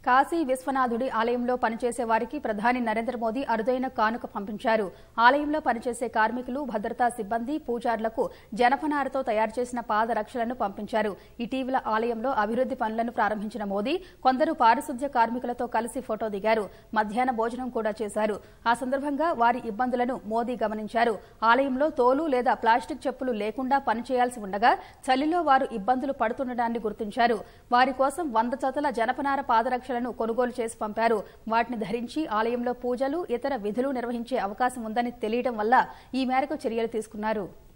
కాశీ విశ్వనాథుడి ఆలయంలో పనిచేసే వారికి ప్రధాని నరేంద్ర మోదీ అరుదైన కానుక పంపించారు ఆలయంలో పనిచేసే కార్మికులు భద్రతా సిబ్బంది పూజారులకు జనపనారతో తయారు చేసిన పాదరక్షలను పంపించారు ఇటీవల ఆలయంలో అభివృద్ది పనులను ప్రారంభించిన మోదీ కొందరు పారిశుద్ధ్య కార్మికులతో కలిసి ఫోటో దిగారు మధ్యాహ్న భోజనం కూడా చేశారు ఆ సందర్భంగా వారి ఇబ్బందులను మోదీ గమనించారు ఆలయంలో తోలు లేదా ప్లాస్టిక్ చెప్పులు లేకుండా పనిచేయాల్సి ఉండగా చలిలో వారు ఇబ్బందులు పడుతుండడాన్ని గుర్తించారు వారి కోసం వంద జతల జనపనార పాదరక్షలను కొనుగోలు చేసి పంపారు వాటిని ధరించి ఆలయంలో పూజలు ఇతర విధులు నిర్వహించే అవకాశం ఉందని తెలియడం వల్ల ఈ మేరకు చర్యలు తీసుకున్నారు